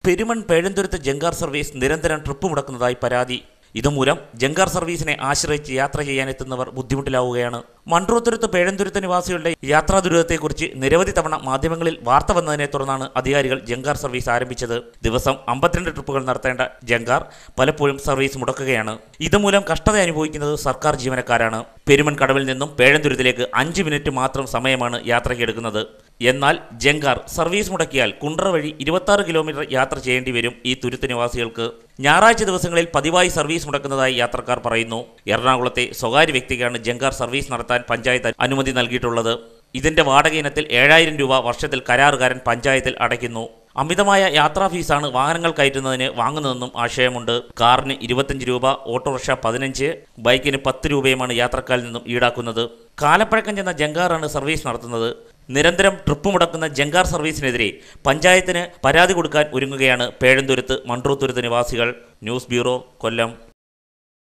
പെരുമൺ പേഴന്തുരുത്ത് ജങ്കാർ സർവീസ് നിരന്തരം ട്രിപ്പ് മുടക്കുന്നതായി പരാതി ഇതുമൂലം ജങ്കാർ സർവീസിനെ ആശ്രയിച്ച് യാത്ര ചെയ്യാനെത്തുന്നവർ ബുദ്ധിമുട്ടിലാവുകയാണ് മൺട്രോത്തുരുത്ത് പേഴന്തുരുത്ത് നിവാസികളുടെ യാത്രാ ദുരിതത്തെക്കുറിച്ച് നിരവധി തവണ മാധ്യമങ്ങളിൽ വാർത്ത വന്നതിനെ തുടർന്നാണ് അധികാരികൾ ജങ്കാർ സർവീസ് ആരംഭിച്ചത് ദിവസം അമ്പത്തിരണ്ട് ട്രിപ്പുകൾ നടത്തേണ്ട ജങ്കാർ പലപ്പോഴും സർവീസ് മുടക്കുകയാണ് ഇതുമൂലം കഷ്ടത അനുഭവിക്കുന്നത് സർക്കാർ ജീവനക്കാരാണ് പെരുമൺ കടവിൽ നിന്നും പേഴന്തുരുത്തിലേക്ക് അഞ്ച് മിനിറ്റ് മാത്രം സമയമാണ് യാത്രയ്ക്ക് എടുക്കുന്നത് എന്നാൽ ജങ്കാർ സർവീസ് മുടക്കിയാൽ കുണ്ട്ര വഴി ഇരുപത്തി കിലോമീറ്റർ യാത്ര ചെയ്യേണ്ടി വരും ഈ തുരുത്ത് നിവാസികൾക്ക് ഞായറാഴ്ച ദിവസങ്ങളിൽ പതിവായി സർവീസ് മുടക്കുന്നതായി യാത്രക്കാർ പറയുന്നു എറണാകുളത്തെ സ്വകാര്യ വ്യക്തിക്കാണ് ജങ്കാർ സർവീസ് നടത്താൻ പഞ്ചായത്ത് അനുമതി നൽകിയിട്ടുള്ളത് ഇതിന്റെ വാടക ഇനത്തിൽ ഏഴായിരം രൂപ വർഷത്തിൽ കരാറുകാരൻ പഞ്ചായത്തിൽ അടയ്ക്കുന്നു അമിതമായ യാത്രാ ഫീസാണ് വാഹനങ്ങൾ കയറ്റുന്നതിന് വാങ്ങുന്നതെന്നും ആശയമുണ്ട് കാറിന് ഇരുപത്തഞ്ച് രൂപ ഓട്ടോറിക്ഷ പതിനഞ്ച് ബൈക്കിന് പത്ത് രൂപയുമാണ് യാത്രക്കാരിൽ നിന്നും ഈടാക്കുന്നത് കാലപ്പഴക്കം ചെന്ന ജങ്കാറാണ് സർവീസ് നടത്തുന്നത് നിരന്തരം ട്രിപ്പ് മുടക്കുന്ന ജങ്കാർ സർവീസിനെതിരെ പഞ്ചായത്തിന് പരാതി കൊടുക്കാൻ ഒരുങ്ങുകയാണ് പേഴന്തുരുത്ത് മൺട്രോത്തുരുത്ത് നിവാസികൾ ന്യൂസ് ബ്യൂറോ കൊല്ലം